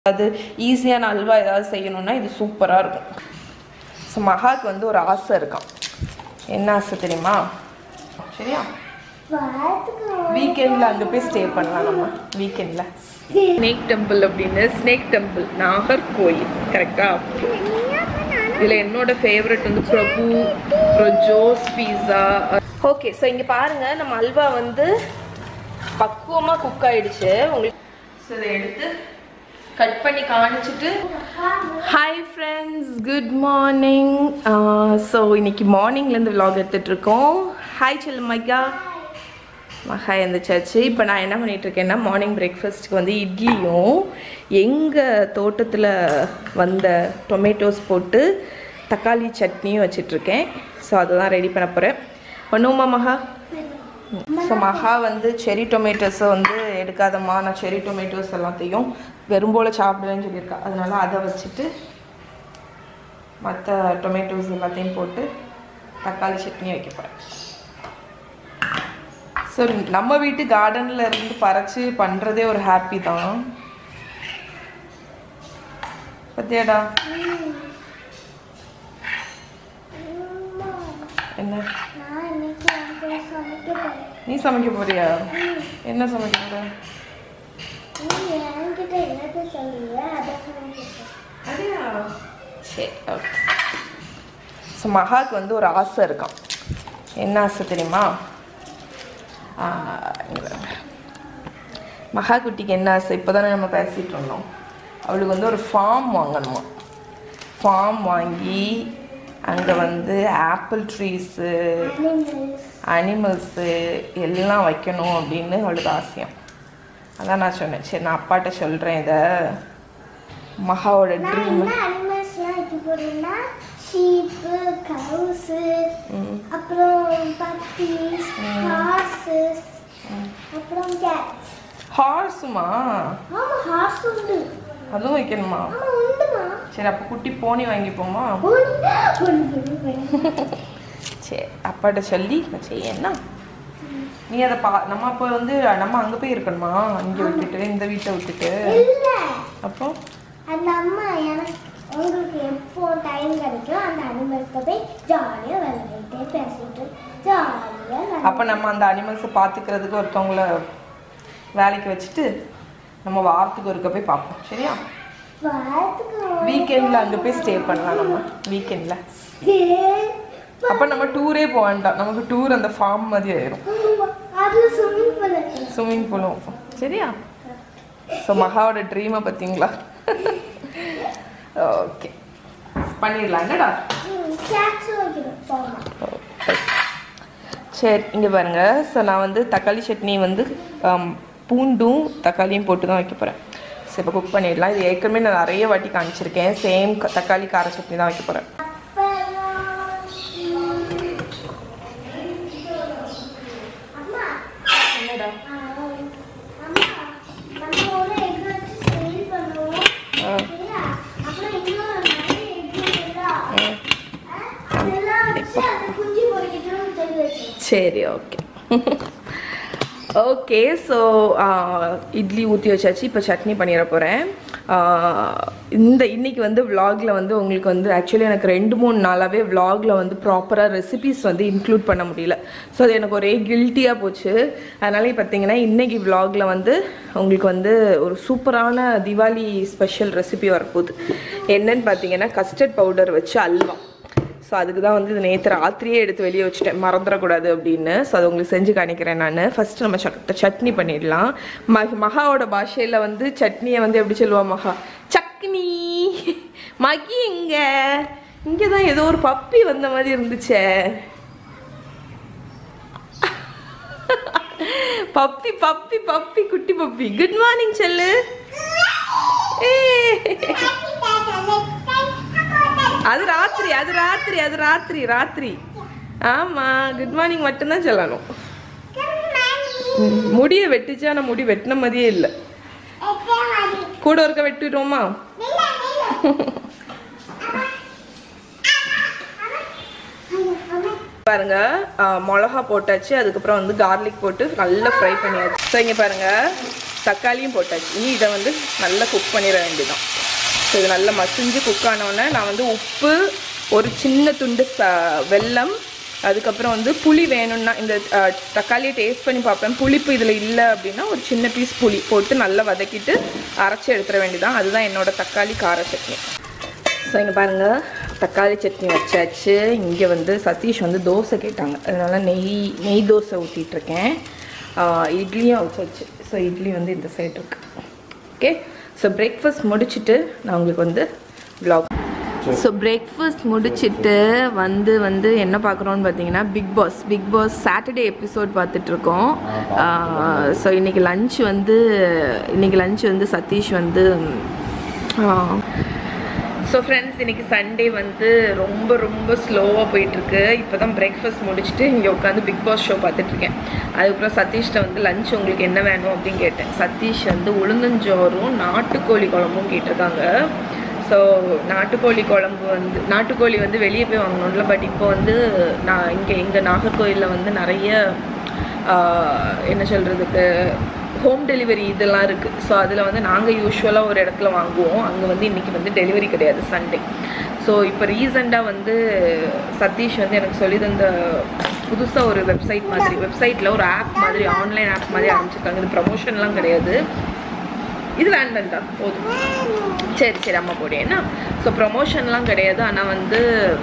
அது ஈஸியான அல்வா ஏதாவது செய்யணும்னா இது சூப்பராக இருக்கும் ஸோ மகாக்கு வந்து ஒரு ஆசை இருக்கான் என்ன ஆசை தெரியுமா சரியா வீக்கெண்டில் அங்கே போய் ஸ்டே பண்ணலாம் நம்ம வீக்கெண்டில் ஸ்னேக் டெம்பிள் அப்படின்னு ஸ்னேக் டெம்பிள் நாகர்கோயில் கரெக்டா இதில் என்னோட ஃபேவரட் வந்து பிரபு அப்புறம் ஜோஸ் பீஸா ஓகே ஸோ இங்கே பாருங்க நம்ம அல்வா வந்து பக்குவமாக குக் ஆயிடுச்சு உங்களுக்கு ஸோ இதை எடுத்து கட் பண்ணி காமிச்சிட்டு hi friends good morning so இன்னைக்கு மார்னிங்லேருந்து vlog எடுத்துட்டு இருக்கோம் ஹாய் செல்லுமைக்கா மகா எழுந்திரிச்சாச்சு இப்போ நான் என்ன பண்ணிட்டு இருக்கேன்னா மார்னிங் பிரேக்ஃபாஸ்ட்டுக்கு வந்து இட்லியும் எங்கள் தோட்டத்தில் வந்த டொமேட்டோஸ் போட்டு தக்காளி சட்னியும் வச்சிட்ருக்கேன் ஸோ அதை தான் ரெடி பண்ண போகிறேன் பண்ணுவோமா மகா ஸோ மகா வந்து செரி டொமேட்டோஸை வந்து எடுக்காதம்மா நான் செரி டொமேட்டோஸ் எல்லாத்தையும் வெறும்போல சாப்பிடுவேன்னு சொல்லியிருக்கா அதனால அதை வச்சுட்டு மற்ற டொமேட்டோஸ் எல்லாத்தையும் போட்டு தக்காளி சட்னி வைக்க போகிறேன் ஸோ நம்ம வீட்டு கார்டனில் இருந்து பறிச்சு பண்ணுறதே ஒரு ஹாப்பி தான் பத்தியாடா என்ன நீ சமைக்க போறியா என்ன சமைக்க போற அப்படியா சரி ஓகே ஸோ மகாக்கு வந்து ஒரு ஆசை இருக்கான் என்ன ஆசை தெரியுமா ஆ, இங்க பாருங்க. மகா குட்டிக்கு என்ன ஆசை இப்போ தானே நம்ம பேசிகிட்டு இருந்தோம் அவளுக்கு வந்து ஒரு ஃபார்ம் வாங்கணுமா ஃபார்ம் வாங்கி அங்கே வந்து ஆப்பிள் ட்ரீஸு அனிமல்ஸு எல்லாம் வைக்கணும் அப்படின்னு அவளுக்கு ஆசையம் அதான் நான் சொன்னேன் சரி நான் அப்பாட்ட சொல்கிறேன் இதை மகாவோட ட்ரீம் ஷீப்பு கவுஸு அப்புறம் பப்பீஸ் ஹார்சஸ் அப்புறம் கேட்ஸ் ஹார்ஸுமா ஆமா ஹார்ஸ் உண்டு அதுவும் வைக்கணுமா ஆமா உண்டுமா சரி அப்போ குட்டி போனி வாங்கிப்போமா உண்டு உண்டு உண்டு சரி அப்பாட்ட சொல்லி செய்யண்ணா நீ அதை பா நம்ம அப்போ வந்து நம்ம அங்கே போய் இருக்கணுமா இங்கே விட்டுட்டு இந்த வீட்டை விட்டுட்டு இல்ல அப்போ அந்த அம்மா எனக்கு உங்களுக்கு எப்போ டைம் கிடைக்கும் அந்த அனிமல்ஸ்க்கு போய் ஜாலியாக விளையாடிட்டு பேசிட்டு ஜாலியாக அப்போ நம்ம அந்த அனிமல்ஸை பார்த்துக்கிறதுக்கு ஒருத்தவங்கள வேலைக்கு வச்சுட்டு நம்ம வாரத்துக்கு ஒருக்க போய் பார்ப்போம் சரியா வாரத்துக்கு வீக்கெண்டில் அங்கே போய் ஸ்டே பண்ணலாம் நம்ம வீக்கெண்டில் அப்போ நம்ம டூரே போக வேண்டாம் நமக்கு டூர் அந்த ஃபார்ம் மாதிரி ஆயிரும் அதுல ஸ்விம்மிங் பூல் இருக்கு ஸ்விம்மிங் பூலும் சரியா ஸோ மகாவோட ட்ரீமை பார்த்தீங்களா ஓகே பண்ணிடலாம் என்னடா கேட்ஸ் வைக்கணும் போகலாம் சரி இங்கே பாருங்க ஸோ நான் வந்து தக்காளி சட்னி வந்து ஆம், பூண்டும் தக்காளியும் போட்டு தான் வைக்க போகிறேன் ஸோ இப்போ குக் பண்ணிடலாம் இது ஏற்கனவே நான் நிறைய வாட்டி காமிச்சிருக்கேன் சேம் தக்காளி கார சட்னி தான் வைக்க போகிறேன் அம்மா என்னடா ஆ, அம்மா நம்ம ஒரு egg வச்சு steam பண்ணுவோம். ஆ. சரியா? அப்புறம் இன்னும் நிறைய egg இருக்குல்ல? ஆ, அதெல்லாம் வச்சு அது குஞ்சு பொரிக்கட்டும்னு சொல்லி வச்சிருக்கேன். சரி ஓகே ஓகே ஸோ இட்லி ஊற்றி வச்சாச்சு இப்போ சட்னி பண்ணிட போகிறேன் இந்த இன்னைக்கு வந்து vlogல வந்து உங்களுக்கு வந்து ஆக்சுவலி எனக்கு ரெண்டு மூணு நாளாகவே vlogல வந்து ப்ராப்பராக ரெசிபிஸ் வந்து இன்க்ளூட் பண்ண முடியல ஸோ அது எனக்கு ஒரே கில்ட்டியாக போச்சு அதனால பார்த்தீங்கன்னா இன்னைக்கு vlogல வந்து உங்களுக்கு வந்து ஒரு சூப்பரான திவாலி ஸ்பெஷல் ரெசிபி வரப்போகுது என்னன்னு பார்த்தீங்கன்னா கஸ்டர்ட் பவுடர் வச்சு அல்வா ஸோ அதுக்கு தான் வந்து இது நேற்று ராத்திரியே எடுத்து வெளியே வச்சுட்டேன் மறந்துடக்கூடாது அப்படின்னு ஸோ அது உங்களுக்கு செஞ்சு காணிக்கிறேன் நான் ஃபஸ்ட்டு நம்ம சக் சட்னி பண்ணிடலாம் மக மகாவோட பாஷையில் வந்து சட்னியை வந்து எப்படி சொல்லுவா மகா சட்னி மகி எங்க இங்கே தான் ஏதோ ஒரு பப்பி வந்த மாதிரி இருந்துச்சே பப்பி பப்பி பப்பி குட்டி பப்பி குட் மார்னிங் செல்லு ஏய் அது ராத்திரி அது ராத்திரி அது ராத்திரி ராத்திரி ஆமா குட் மார்னிங் மட்டும்தான் சொல்லணும் ம், முடிய வெட்டுச்சு ஆனா முடி வெட்டின மாதிரியே இல்லை கூட ஒருக்க வெட்டிடுவோமா பாருங்க ஆ, மிளகா போட்டாச்சு அதுக்கப்புறம் வந்து கார்லிக் போட்டு நல்லா ஃப்ரை பண்ணியாச்சு ஸோ இங்கே பாருங்க தக்காளியும் போட்டாச்சு இனி இதை வந்து நல்லா குக் பண்ணிட வேண்டியதான் ஸோ இது நல்லா மசிஞ்சு குக் ஆனோடனே நான் வந்து உப்பு ஒரு சின்ன துண்டு ச வெல்லம் அதுக்கப்புறம் வந்து புளி வேணும்னா இந்த அஹ், தக்காளியை டேஸ்ட் பண்ணி பார்ப்பேன் புளிப்பு இதில் இல்லை அப்படின்னா ஒரு சின்ன பீஸ் புளி போட்டு நல்லா வதக்கிட்டு அரைச்சி எடுத்துட வேண்டியதான் அதுதான் என்னோட தக்காளி கார சட்னி ஸோ இங்கே பாருங்கள் தக்காளி சட்னி வச்சாச்சு இங்கே வந்து சதீஷ் வந்து தோசை கேட்டாங்க அதனால நெய் நெய் தோசை ஊற்றிட்டுருக்கேன் இட்லியும் வச்சாச்சு ஸோ இட்லி வந்து இந்த சைடு இருக்கு ஓகே ஸோ பிரேக்ஃபாஸ்ட் முடிச்சுட்டு நான் உங்களுக்கு வந்து vlog ஸோ பிரேக்ஃபாஸ்ட் முடிச்சிட்டு வந்து வந்து என்ன பார்க்குறோன்னு பார்த்தீங்கன்னா Bigg Boss Bigg Boss Saturday episode பார்த்துட்ருக்கோம் ஸோ இன்னைக்கு லஞ்ச் வந்து இன்னைக்கு லஞ்ச் வந்து சதீஷ் வந்து ஸோ ஃப்ரெண்ட்ஸ் இன்னைக்கு சண்டே வந்து ரொம்ப ரொம்ப ஸ்லோவாக போயிட்டுருக்கு இப்போ தான் பிரேக்ஃபாஸ்ட் முடிச்சுட்டு இங்கே உட்காந்து பிக் பாஸ் ஷோ பார்த்துட்ருக்கேன் அதுக்கப்புறம் சதீஷ்கிட்ட வந்து லஞ்ச் உங்களுக்கு என்ன வேணும் அப்படின்னு கேட்டேன் சதீஷ் வந்து உளுந்தஞ்சோறும் நாட்டுக்கோழி குழம்பும் கேட்டிருக்காங்க ஸோ நாட்டுக்கோழி குழம்பு வந்து நாட்டுக்கோழி வந்து வெளியே போய் வாங்கணும்ல பட் இப்போ வந்து நான் இங்கே எங்கள் நாகர்கோயிலில் வந்து நிறைய ஆஹ், என்ன சொல்கிறதுக்கு ஹோம் டெலிவரி இதெல்லாம் இருக்குது ஸோ அதில் வந்து நாங்கள் யூஸ்வலாக ஒரு இடத்துல வாங்குவோம் அங்கே வந்து இன்றைக்கி வந்து டெலிவரி கிடையாது சண்டே ஸோ இப்போ ரீசெண்டாக வந்து சதீஷ் வந்து எனக்கு சொல்லி தந்த புதுசாக ஒரு வெப்சைட் மாதிரி வெப்சைட்டில் ஒரு ஆப் மாதிரி ஆன்லைன் ஆப் மாதிரி ஆரம்பிச்சிருக்காங்க இது ப்ரமோஷன்லாம் கிடையாது இது வேண்டாம்டா போதும் சரி சரி அம்மா போடு என்ன ஸோ ப்ரொமோஷன்லாம் கிடையாது ஆனால் வந்து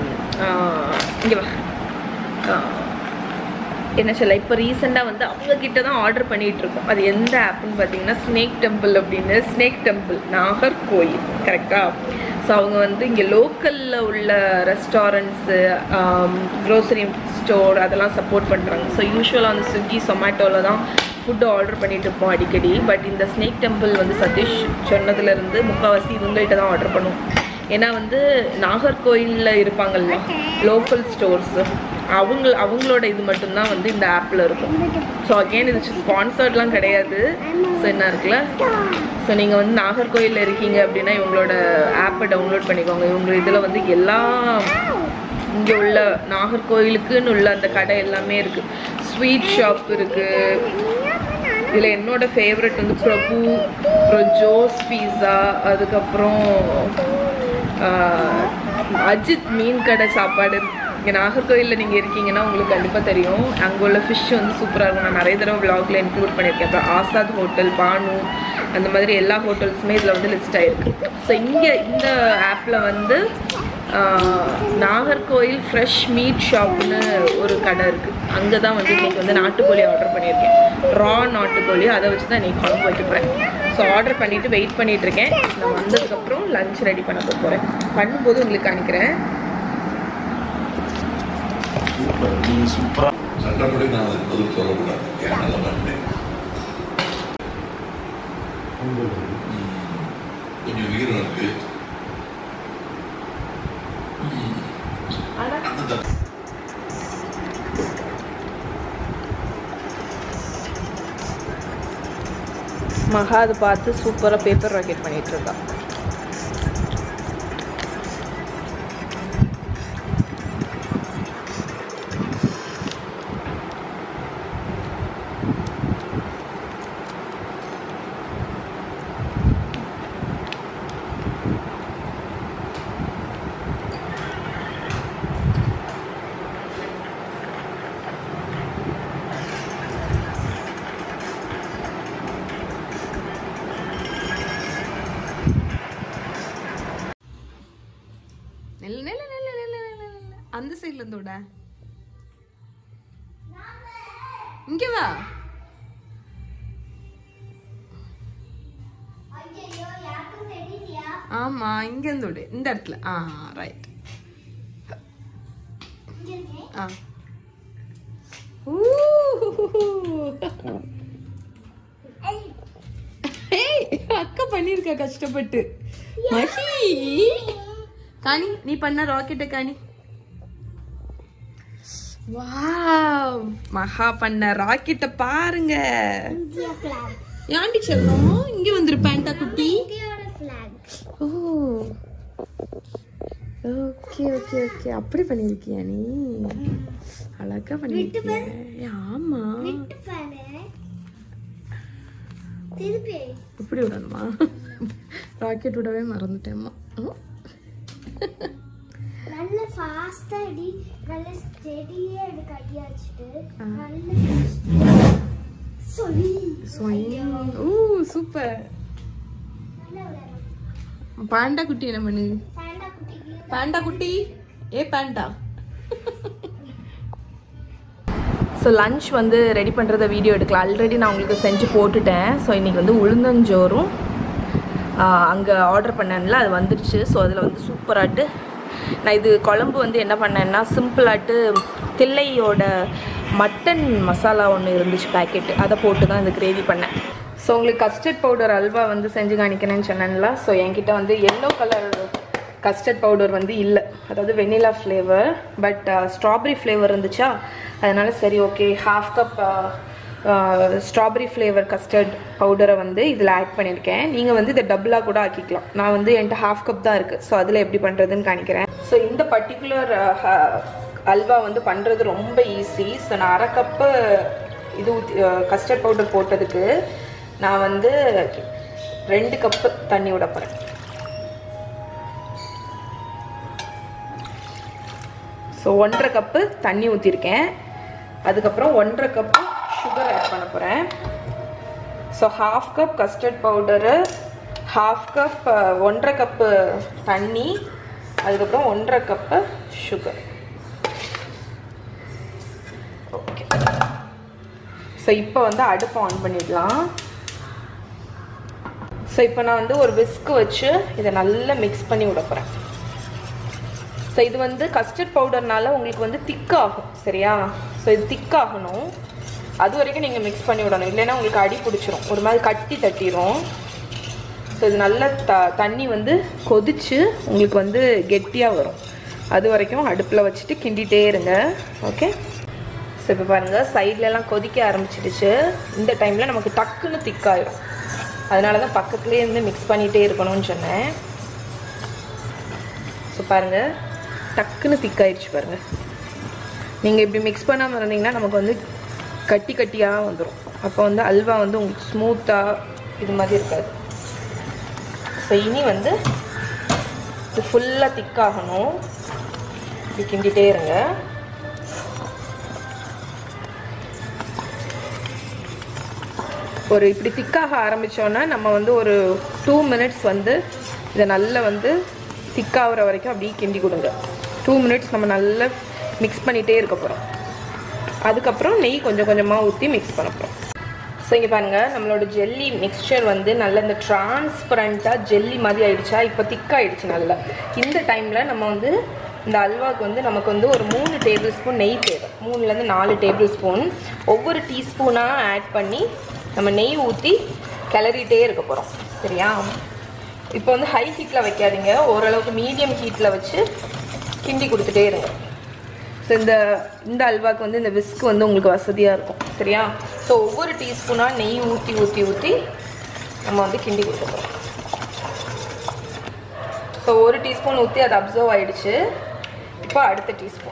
இங்கே வா ஆஹ், என்ன சொல்ல இப்போ ரீசெண்டாக வந்து அவங்க கிட்ட தான் ஆர்டர் பண்ணிட்டு இருக்கோம் அது எந்த ஆப்னு பார்த்தீங்கன்னா ஸ்னேக் டெம்பிள் அப்படின்னு ஸ்னேக் டெம்பிள் நாகர்கோயில் கரெக்டாக ஸோ அவங்க வந்து இங்கே லோக்கலில் உள்ள ரெஸ்டாரண்ட்ஸு க்ரோசரி ஸ்டோர் அதெல்லாம் சப்போர்ட் பண்ணுறாங்க ஸோ யூஸ்வலாக வந்து ஸ்விக்கி சொமேட்டோவில் தான் ஃபுட்டு ஆர்டர் பண்ணிட்டு இருப்போம் அடிக்கடி பட் இந்த ஸ்னேக் டெம்பிள் வந்து சதீஷ் சொன்னதுலேருந்து முக்கால்வாசி இவங்கள்ட்ட தான் ஆர்டர் பண்ணுவோம் ஏன்னா வந்து நாகர்கோயிலில் இருப்பாங்கல்ல லோக்கல் ஸ்டோர்ஸு அவங்க அவங்களோட இது மட்டும்தான் வந்து இந்த ஆப்பில் இருக்கும் ஸோ அகெயின் இது ஸ்பான்சர்ட்லாம் கிடையாது ஸோ என்ன இருக்குல்ல ஸோ நீங்கள் வந்து நாகர்கோயிலில் இருக்கீங்க அப்படின்னா இவங்களோட ஆப்பை டவுன்லோட் பண்ணிக்கோங்க இவங்க இதில் வந்து எல்லா இங்கே உள்ள நாகர்கோயிலுக்குன்னு உள்ள அந்த கடை எல்லாமே இருக்குது ஸ்வீட் ஷாப் இருக்குது இதில் என்னோட ஃபேவரட் வந்து பிரபு அப்புறம் ஜோஸ் பீஸா அதுக்கப்புறம் ஆஹ், அஜித் மீன் கடை சாப்பாடு இங்கே நாகர்கோயிலில் நீங்கள் இருக்கீங்கன்னா உங்களுக்கு கண்டிப்பாக தெரியும் அங்கே உள்ள ஃபிஷ் வந்து சூப்பராக இருக்கும் நான் நிறைய தடவை vlogல இன்க்ளூட் பண்ணியிருக்கேன் அப்புறம் ஆசாத் ஹோட்டல் பானு அந்த மாதிரி எல்லா ஹோட்டல்ஸுமே இதில் வந்து லிஸ்ட் ஆகிருக்கு ஸோ இங்கே இந்த ஆப்பில் வந்து ஆஹ், நாகர்கோயில் ஃப்ரெஷ் மீட் ஷாப்னு ஒரு கடை இருக்குது அங்கே தான் வந்து இன்றைக்கி வந்து நாட்டுக்கோழி ஆர்டர் பண்ணியிருக்கேன் ரா நாட்டுக்கோழி அதை வச்சு தான் இன்றைக்கி குழம்பு வைக்க போகிறேன் ஸோ ஆர்டர் பண்ணிவிட்டு வெயிட் பண்ணிட்டு இருக்கேன் நான் வந்ததுக்கப்புறம் லஞ்ச் ரெடி பண்ண போகிறேன் பண்ணும்போது உங்களுக்கு காணிக்கிறேன் சூப்பர் நீ சூப்பரா சட்டப்படி நான் அதுக்கு பதில் சொல்லக்கூடாது ஏன் அதை பண்ணேன் கொஞ்சம் வீரம் இருக்கு அந்த மகா அதை பார்த்து சூப்பராக பேப்பர் ராக்கெட் பண்ணிட்டு இருக்கா நெல் நெல் நெல் நெல் நெல் நெல் அந்த சைடுல இருந்து விட இங்க வா ஐயோ யாருக்கும் தெரியலையா ஆமா இங்க இருந்து விடு இந்த இடத்துல ஆ ரைட் இங்க இருக்கேன் ஆ ஊ. ஏய், அக்கா பண்ணிருக்கா கஷ்டப்பட்டு மஹி காணி நீ பண்ண ராக்கெட்டை காணி வாவ் மகா பண்ண ராக்கெட்டை பாருங்க இந்தியா flag ஏன்டி சொல்றோம் இங்க வந்துரு பேண்டா குட்டி இந்தியாவோட flag ஓ ஓகே ஓகே ஓகே அப்படி பண்ணிருக்கியா நீ அழகா பண்ணிருக்கிய ஏ, ஆமா விட்டு பாரு திருப்பி இப்படி விடணுமா ராக்கெட் விடவே மறந்துட்டேம்மா ம். நல்ல ஃபாஸ்டா அடி நல்ல ஸ்டெடியா அடி கட்டி வச்சுட்டு நல்ல சொல்லி Swing. ஊ சூப்பர் நல்ல விளையாடணும் பாண்டா குட்டி என்ன பண்ணு பேண்டா குட்டிக்கு பாண்டா குட்டி ஏ பாண்டா ஸோ லஞ்ச் வந்து ரெடி பண்ணுறத வீடியோ எடுக்கலாம் ஆல்ரெடி நான் உங்களுக்கு செஞ்சு போட்டுட்டேன் ஸோ இன்றைக்கி வந்து உளுந்தஞ்சோறும் அங்கே ஆர்டர் பண்ணேன்ல அது வந்துடுச்சு ஸோ அதில் வந்து சூப்பராட்டு நான் இது குழம்பு வந்து என்ன பண்ணேன்னா சிம்பிளாட்டு தில்லையோட மட்டன் மசாலா ஒன்று இருந்துச்சு பேக்கெட்டு அதை போட்டு தான் இந்த கிரேவி பண்ணேன் ஸோ உங்களுக்கு கஸ்டர்ட் பவுடர் அல்வா வந்து செஞ்சு காணிக்கிறேன்னு சொன்னேன்ல ஸோ என்கிட்ட வந்து எல்லோ கலர் கஸ்டர்ட் பவுடர் வந்து இல்லை அதாவது vanilla flavour but strawberry flavour இருந்துச்சா அதனால சரி okay half cup strawberry flavour custard பவுடரை வந்து இதில் ஆட் பண்ணியிருக்கேன் நீங்கள் வந்து இதை டபுளாக கூட ஆக்கிக்கலாம் நான் வந்து என்கிட்ட ஹாஃப் கப் தான் இருக்குது ஸோ அதில் எப்படி பண்ணுறதுன்னு காணிக்கிறேன் ஸோ இந்த பர்டிகுலர் அல்வா வந்து பண்ணுறது ரொம்ப ஈஸி ஸோ நான் அரை கப்பு இது ஊற்றி கஸ்டர்ட் பவுடர் போட்டதுக்கு நான் வந்து ரெண்டு கப்பு தண்ணி விட போகிறேன் ஸோ ஒன்றரை கப்பு தண்ணி ஊற்றிருக்கேன் அதுக்கப்புறம் ஒன்றரை கப்பு சுகர் ஆட் பண்ண போகிறேன் so half cup custard powder half cup ஒன்றரை கப்பு தண்ணி அதுக்கப்புறம் ஒன்றரை கப்பு சுகர் ஓகே ஸோ இப்போ வந்து அடுப்பை ஆன் பண்ணிடலாம் ஸோ இப்போ நான் வந்து ஒரு விஸ்க் வச்சு இதை நல்லா மிக்ஸ் பண்ணி விட போகிறேன் ஸோ இது வந்து கஸ்டர்ட் பவுடர்னால உங்களுக்கு வந்து திக்காகும் சரியா ஸோ இது திக்காகணும் அது வரைக்கும் நீங்கள் மிக்ஸ் பண்ணி விடணும் இல்லைன்னா உங்களுக்கு அடி பிடிச்சிரும் ஒரு மாதிரி கட்டி தட்டிரும் ஸோ இது நல்ல த தண்ணி வந்து கொதிச்சு உங்களுக்கு வந்து கெட்டியாக வரும் அது வரைக்கும் அடுப்பில் வச்சுட்டு கிண்டிகிட்டே இருங்க ஓகே ஸோ இப்போ பாருங்கள் சைட்லலாம் கொதிக்க ஆரம்பிச்சிடுச்சு இந்த டைமில் நமக்கு டக்குன்னு திக்காயிரும் அதனால தான் பக்கத்துலேயே இருந்து மிக்ஸ் பண்ணிகிட்டே இருக்கணும்னு சொன்னேன் ஸோ பாருங்கள் டக்குன்னு திக்காயிடுச்சு பாருங்கள் நீங்கள் இப்படி மிக்ஸ் பண்ணாமல் இருந்தீங்கன்னா நமக்கு வந்து கட்டி கட்டியாக வந்துடும் அப்போ வந்து அல்வா வந்து உங்களுக்கு ஸ்மூத்தாக இது மாதிரி இருக்காது ஸோ இனி வந்து இது ஃபுல்லாக திக்காகணும் இப்படி கிண்டிகிட்டே இருங்க ஒரு இப்படி திக்காக ஆரம்பித்தோன்னா நம்ம வந்து ஒரு டூ மினிட்ஸ் வந்து இதை நல்லா வந்து திக்காகிற வரைக்கும் அப்படியே கிண்டி கொடுங்க டூ மினிட்ஸ் நம்ம நல்லா மிக்ஸ் பண்ணிகிட்டே இருக்க போகிறோம் அதுக்கப்புறம் நெய் கொஞ்சம் கொஞ்சமாக ஊற்றி மிக்ஸ் பண்ண போகிறோம் ஸோ இங்கே பாருங்கள் நம்மளோட ஜெல்லி மிக்ஸ்சர் வந்து நல்ல இந்த டிரான்ஸ்பரண்ட்டாக ஜெல்லி மாதிரி ஆயிடுச்சா இப்போ திக்காயிடுச்சு நல்லா இந்த டைமில் நம்ம வந்து இந்த அல்வாவுக்கு வந்து நமக்கு வந்து ஒரு மூணு டேபிள் ஸ்பூன் நெய் தேவை மூணுலேருந்து நாலு டேபிள் ஸ்பூன் ஒவ்வொரு டீஸ்பூனாக ஆட் பண்ணி நம்ம நெய் ஊற்றி கிளறிட்டே இருக்க போகிறோம் சரியா இப்போ வந்து ஹை ஹீட்டில் வைக்காதீங்க ஓரளவுக்கு மீடியம் ஹீட்டில் வச்சு கிண்டி கொடுத்துட்டே இருங்க ஸோ இந்த இந்த அல்வாக்கு வந்து இந்த விஸ்க் வந்து உங்களுக்கு வசதியாக இருக்கும் சரியா ஸோ ஒவ்வொரு டீஸ்பூனாக நெய் ஊற்றி ஊற்றி ஊற்றி நம்ம வந்து கிண்டி கொடுக்க போகிறோம் ஸோ ஒரு டீஸ்பூன் ஊற்றி அது அப்சர்வ் ஆயிடுச்சு இப்போ அடுத்த டீஸ்பூன்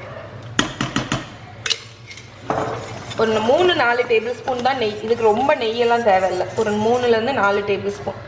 ஒரு மூணு நாலு டேபிள் ஸ்பூன் தான் நெய் இதுக்கு ரொம்ப நெய்யெல்லாம் தேவையில்லை ஒரு மூணுலேருந்து நாலு டேபிள் ஸ்பூன்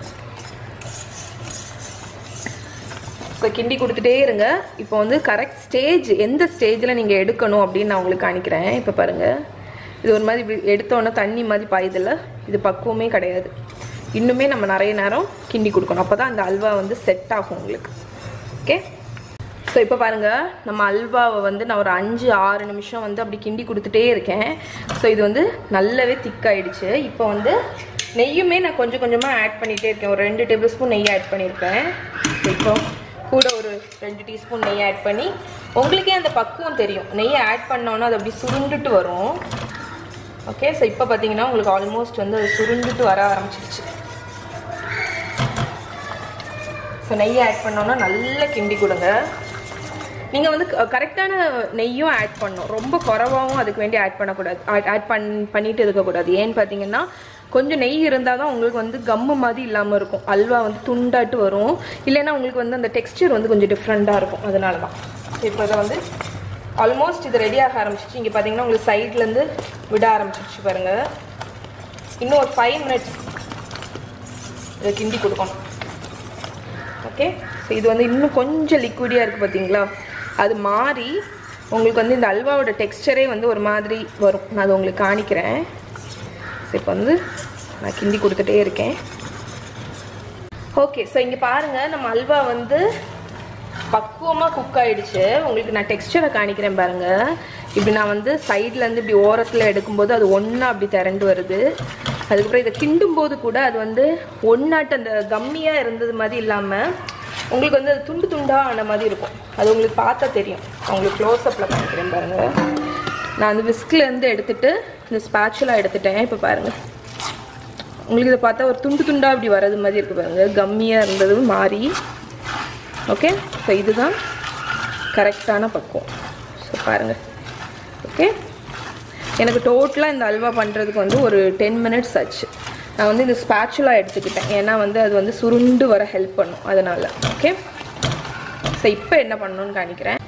ஸோ கிண்டி கொடுத்துட்டே இருங்க இப்போ வந்து கரெக்ட் ஸ்டேஜ் எந்த ஸ்டேஜில் நீங்கள் எடுக்கணும் அப்படின்னு நான் உங்களுக்கு காணிக்கிறேன் இப்போ பாருங்கள் இது ஒரு மாதிரி இப்படி எடுத்தோன்னே தண்ணி மாதிரி பாயுதில்ல இது பக்குவமே கிடையாது இன்னுமே நம்ம நிறைய நேரம் கிண்டி கொடுக்கணும் அப்போ தான் அந்த அல்வா வந்து செட் ஆகும் உங்களுக்கு ஓகே ஸோ இப்போ பாருங்கள் நம்ம அல்வாவை வந்து நான் ஒரு அஞ்சு ஆறு நிமிஷம் வந்து அப்படி கிண்டி கொடுத்துட்டே இருக்கேன் ஸோ இது வந்து நல்லாவே திக்காயிடுச்சு இப்போ வந்து நெய்யுமே நான் கொஞ்சம் கொஞ்சமாக ஆட் பண்ணிகிட்டே இருக்கேன் ஒரு ரெண்டு டேபிள் ஸ்பூன் நெய் ஆட் பண்ணியிருக்கேன் இப்போ கூட ஒரு ரெண்டு டீஸ்பூன் நெய் ஆட் பண்ணி உங்களுக்கே அந்த பக்குவம் தெரியும் நெய்யை ஆட் பண்ணோன்னா அது அப்படி சுருண்டுட்டு வரும் ஓகே ஸோ இப்போ பார்த்தீங்கன்னா உங்களுக்கு ஆல்மோஸ்ட் வந்து அது சுருண்டுட்டு வர ஆரம்பிச்சிருச்சு ஸோ நெய்யை ஆட் பண்ணோன்னா நல்லா கிண்டி கொடுங்க நீங்கள் வந்து கரெக்டான நெய்யும் ஆட் பண்ணணும் ரொம்ப குறவாகவும் அதுக்கு வேண்டி ஆட் பண்ணக்கூடாது ஆட் பண் பண்ணிட்டு இருக்கக்கூடாது ஏன்னு பார்த்தீங்கன்னா கொஞ்சம் நெய் இருந்தால் தான் உங்களுக்கு வந்து கம்மு மாதிரி இல்லாமல் இருக்கும் அல்வா வந்து துண்டாட்டு வரும் இல்லைன்னா உங்களுக்கு வந்து அந்த டெக்ஸ்டர் வந்து கொஞ்சம் டிஃப்ரெண்ட்டாக இருக்கும் அதனால தான் இப்போ இதை வந்து ஆல்மோஸ்ட் இது ரெடி ஆக ஆரம்பிச்சிச்சு இங்கே பார்த்தீங்கன்னா உங்களுக்கு சைட்லேருந்து விட ஆரம்பிச்சிருச்சு பாருங்கள் இன்னும் ஒரு ஃபைவ் மினிட்ஸ் இதை கிண்டி கொடுக்கணும் ஓகே ஸோ இது வந்து இன்னும் கொஞ்சம் லிக்விடியாக இருக்குது பார்த்தீங்களா அது மாறி உங்களுக்கு வந்து இந்த அல்வாவோட டெக்ஸ்டரே வந்து ஒரு மாதிரி வரும் நான் அதை உங்களுக்கு காணிக்கிறேன் ஸோ இப்போ வந்து நான் கிண்டி கொடுத்துட்டே இருக்கேன் ஓகே ஸோ இங்கே பாருங்கள் நம்ம அல்வா வந்து பக்குவமாக குக் ஆயிடுச்சு உங்களுக்கு நான் டெக்ஸ்டரை காணிக்கிறேன் பாருங்கள் இப்படி நான் வந்து சைட்லேருந்து இப்படி ஓரத்தில் எடுக்கும்போது அது ஒன்றா அப்படி திரண்டு வருது அதுக்கப்புறம் இதை கிண்டும் போது கூட அது வந்து ஒன்றாட்டு அந்த கம்மியாக இருந்தது மாதிரி இல்லாமல் உங்களுக்கு வந்து அது துண்டு துண்டாக ஆன மாதிரி இருக்கும் அது உங்களுக்கு பார்த்தா தெரியும் நான் உங்களுக்கு க்ளோஸ்அப்பில் காமிக்கிறேன் பாருங்கள் நான் வந்து விஸ்க்லேருந்து எடுத்துட்டு இந்த ஸ்பேச்சுலாக எடுத்துட்டேன் இப்போ பாருங்கள் உங்களுக்கு இதை பார்த்தா ஒரு துண்டு துண்டாக அப்படி வர்றது மாதிரி இருக்கு பாருங்க கம்மியாக இருந்தது மாறி ஓகே ஸோ இதுதான் கரெக்டான பக்குவம் ஸோ பாருங்கள் ஓகே எனக்கு டோட்டலாக இந்த அல்வா பண்ணுறதுக்கு வந்து ஒரு டென் மினிட்ஸ் ஆச்சு நான் வந்து இந்த ஸ்பேச்சுலாக எடுத்துக்கிட்டேன் ஏன்னா வந்து அது வந்து சுருண்டு வர ஹெல்ப் பண்ணும் அதனால் ஓகே ஸோ இப்போ என்ன பண்ணணும்னு காணிக்கிறேன்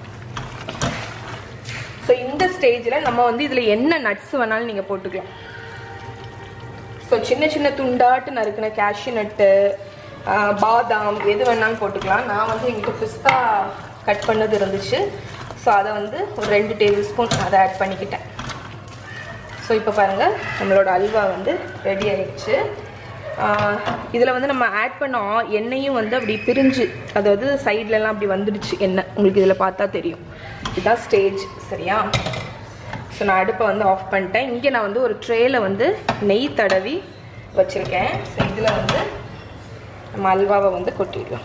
ஸோ இந்த ஸ்டேஜில் நம்ம வந்து இதில் என்ன நட்ஸ் வேணாலும் நீங்கள் போட்டுக்கலாம் ஸோ சின்ன சின்ன துண்டாட்டு நறுக்கின கேஷ்யூ நட்டு பாதாம் எது வேணாலும் போட்டுக்கலாம் நான் வந்து எங்கிட்ட பிஸ்தா கட் பண்ணது இருந்துச்சு ஸோ அதை வந்து ஒரு ரெண்டு டேபிள் ஸ்பூன் அதை ஆட் பண்ணிக்கிட்டேன் ஸோ இப்போ பாருங்கள் நம்மளோட அல்வா வந்து ரெடி ஆயிடுச்சு இதில் வந்து நம்ம ஆட் பண்ண ஆ- எண்ணெயும் வந்து அப்படி பிரிஞ்சு அதாவது சைட்லலாம் அப்படி வந்துடுச்சு எண்ணெய் உங்களுக்கு இதில் பார்த்தா தெரியும் இதுதான் ஸ்டேஜ் சரியா ஸோ நான் அடுப்பை வந்து ஆஃப் பண்ணிட்டேன் இங்கே நான் வந்து ஒரு ட்ரேயில் வந்து நெய் தடவி வச்சுருக்கேன் ஸோ இதில் வந்து நம்ம அல்வாவை வந்து கொட்டிடலாம்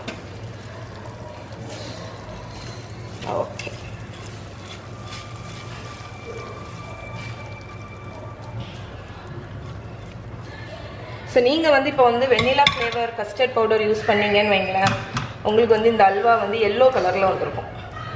ஓகே ஸோ நீங்கள் வந்து இப்போ வந்து vanilla flavour custard powder use பண்ணீங்கன்னு வைங்களேன் உங்களுக்கு வந்து இந்த அல்வா வந்து எல்லோ கலரில் வந்திருக்கும்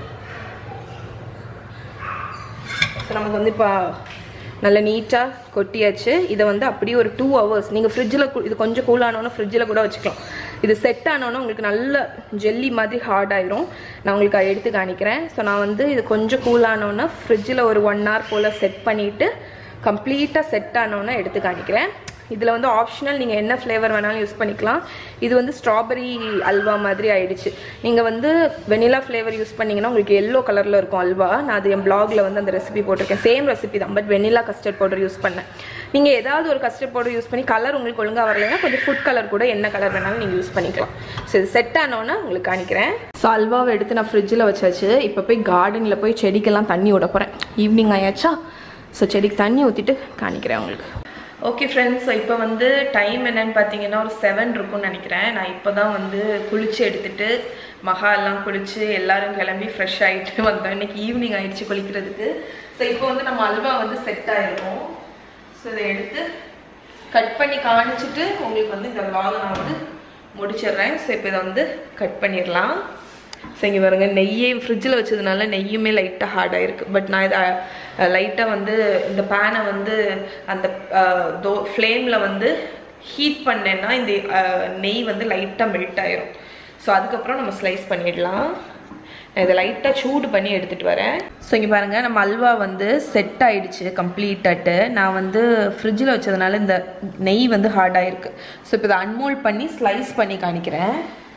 ஸோ நமக்கு வந்து இப்போ நல்ல நீட்டாக கொட்டியாச்சு இதை வந்து அப்படியே ஒரு டூ ஹவர்ஸ் நீங்கள் ஃப்ரிட்ஜில் இது கொஞ்சம் கூல் ஆனோன்னா ஃப்ரிட்ஜில் கூட வச்சுக்கலாம் இது செட் ஆனோன்னா உங்களுக்கு நல்ல ஜெல்லி மாதிரி ஹார்ட் ஆயிரும் நான் உங்களுக்கு அதை எடுத்து காணிக்கிறேன் ஸோ நான் வந்து இது கொஞ்சம் கூல் ஆனோன்னா ஃப்ரிட்ஜில் ஒரு ஒன் ஹவர் போல் செட் பண்ணிவிட்டு கம்ப்ளீட்டாக செட் ஆனோன்னா எடுத்து காணிக்கிறேன் இதில் வந்து ஆப்ஷனல் நீங்கள் என்ன ஃப்ளேவர் வேணாலும் யூஸ் பண்ணிக்கலாம் இது வந்து ஸ்ட்ராபெரி அல்வா மாதிரி ஆயிடுச்சு நீங்கள் வந்து வெனிலா ஃப்ளேவர் யூஸ் பண்ணீங்கன்னா உங்களுக்கு எல்லோ கலரில் இருக்கும் அல்வா நான் அது என் பிளாகில் வந்து அந்த ரெசிபி போட்டிருக்கேன் சேம் ரெசிபி தான் but vanilla custard powder use பண்ணேன் நீங்கள் ஏதாவது ஒரு கஸ்டர்ட் பவுடர் யூஸ் பண்ணி கலர் உங்களுக்கு ஒழுங்காக வரலைன்னா கொஞ்சம் ஃபுட் கலர் கூட என்ன கலர் வேணாலும் நீங்கள் யூஸ் பண்ணிக்கலாம் ஸோ இது செட் ஆனோன்னா உங்களுக்கு காணிக்கிறேன் ஸோ அல்வாவை எடுத்து நான் ஃப்ரிட்ஜில் வச்சாச்சு இப்போ போய் கார்டனில் போய் செடிக்கெல்லாம் தண்ணி விட போகிறேன் ஈவினிங் ஆயாச்சா ஸோ செடிக்கு தண்ணி ஊற்றிட்டு காணிக்கிறேன் உங்களுக்கு ஓகே ஃப்ரெண்ட்ஸ் ஸோ இப்போ வந்து டைம் என்னன்னு பார்த்தீங்கன்னா ஒரு செவன் இருக்கும்னு நினைக்கிறேன் நான் இப்போ தான் வந்து குளிச்சு எடுத்துட்டு மகா எல்லாம் குளிச்சு எல்லாரும் கிளம்பி ஃப்ரெஷ் ஆகிட்டு வந்தோம் இன்னைக்கு ஈவினிங் ஆயிடுச்சு குளிக்கிறதுக்கு ஸோ இப்போ வந்து நம்ம அல்வா வந்து செட் ஆயிருக்கும் ஸோ இதை எடுத்து கட் பண்ணி காணிச்சிட்டு உங்களுக்கு வந்து இந்த vlog நான் வந்து முடிச்சிடுறேன் ஸோ இப்போ இதை வந்து கட் பண்ணிடலாம் ஸோ இங்கே பாருங்க நெய்யே ஃப்ரிட்ஜில் வச்சதுனால நெய்யுமே லைட்டாக ஹார்டாக இருக்குது பட் நான் இதை லைட்டாக வந்து இந்த பேனை வந்து அந்த அஹ், தோ ஃப்ளேமில் வந்து ஹீட் பண்ணேன்னா இந்த அஹ், நெய் வந்து லைட்டாக மெல்ட் ஆயிரும் ஸோ அதுக்கப்புறம் நம்ம ஸ்லைஸ் பண்ணிடலாம் நான் இதை லைட்டாக சூடு பண்ணி எடுத்துகிட்டு வரேன் ஸோ இங்கே பாருங்கள் நம்ம அல்வா வந்து செட் ஆயிடுச்சு கம்ப்ளீட்டாட்டு நான் வந்து ஃப்ரிட்ஜில் வச்சதுனால இந்த நெய் வந்து ஹார்டாக இருக்குது ஸோ இப்போ இதை அன்மோல்ட் பண்ணி ஸ்லைஸ் பண்ணி காணிக்கிறேன்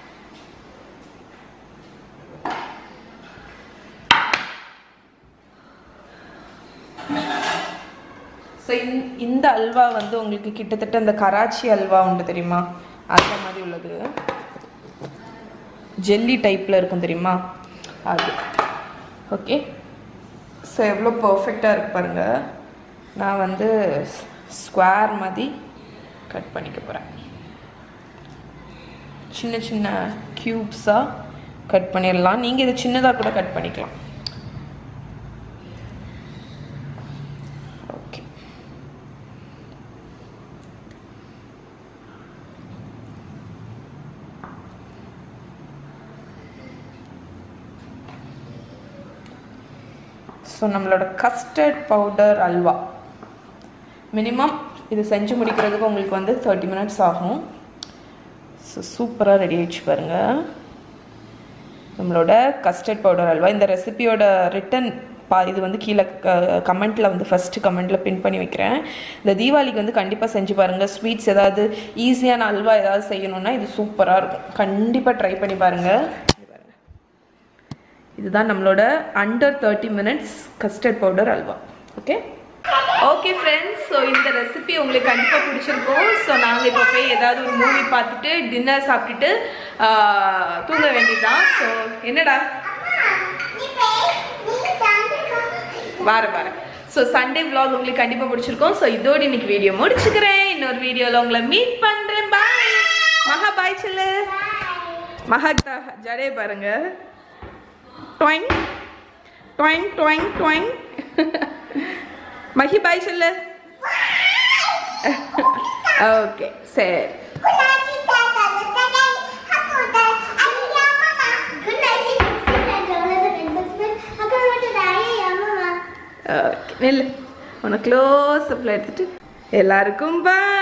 ஸோ இந்த அல்வா வந்து உங்களுக்கு கிட்டத்தட்ட இந்த கராச்சி அல்வா உண்டு தெரியுமா அந்த மாதிரி உள்ளது ஜெல்லி டைப்பில் இருக்கும் தெரியுமா அது ஓகே ஸோ எவ்வளோ பர்ஃபெக்டாக இருக்கு பாருங்க நான் வந்து ஸ்கொயர் மாதிரி கட் பண்ணிக்க போகிறேன் சின்ன சின்ன க்யூப்ஸாக கட் பண்ணிடலாம் நீங்கள் இது சின்னதாக கூட கட் பண்ணிக்கலாம் ஓகே ஸோ நம்மளோட கஸ்டர்ட் பவுடர் அல்வா மினிமம் இது செஞ்சு முடிக்கிறதுக்கு உங்களுக்கு வந்து தேர்ட்டி மினிட்ஸ் ஆகும் ஸோ சூப்பராக ரெடி ஆயிடுச்சு பாருங்கள் நம்மளோட கஸ்டர்ட் பவுடர் அல்வா இந்த ரெசிபியோட ரிட்டன் பா இது வந்து கீழே கமெண்ட்டில் வந்து ஃபஸ்ட்டு கமெண்ட்டில் பின் பண்ணி வைக்கிறேன் இந்த தீபாவளிக்கு வந்து கண்டிப்பாக செஞ்சு பாருங்கள் ஸ்வீட்ஸ் ஏதாவது ஈஸியான அல்வா ஏதாவது செய்யணும்னா இது சூப்பராக இருக்கும் கண்டிப்பாக ட்ரை பண்ணி பாருங்கள் இது பாருங்க. இதுதான் நம்மளோட under thirty minutes custard powder halwa okay okay friends so இந்த ரெசிபி உங்களுக்கு கண்டிப்பாக பிடிச்சிருக்கும் ஸோ நாங்கள் இப்போ போய் ஏதாவது ஒரு மூவி பார்த்துட்டு டின்னர் சாப்பிட்டுட்டு ஆஹ், தூங்க வேண்டியதுதான் ஸோ என்னடா நீ போய் நீ சாப்பிட்டு வார வாரம் ஸோ சண்டே vlog உங்களுக்கு கண்டிப்பாக பிடிச்சிருக்கும் ஸோ இதோட இன்னைக்கு வீடியோ முடிச்சுக்கிறேன் இன்னொரு வீடியோவில் உங்களை மீட் பண்ணுறேன் பாய் மகா பாய் சொல்லு மகா த- ஜடே பாருங்க டொயின் டொயின் டொயின் டொயின் மஹி பாய் சொல்லு ஓகே சரி குடாச்சி தாத்தா தாத்தா ஹக்குடா அனியா மாமா குடாச்சி தாத்தா ஜோலத ரெண்டு ஹக்குடா தாயே மாமா ஓகே நில்லு உன்னை க்ளோஸ் அப்பில் எடுத்துட்டு எல்லாருக்கும் பாய்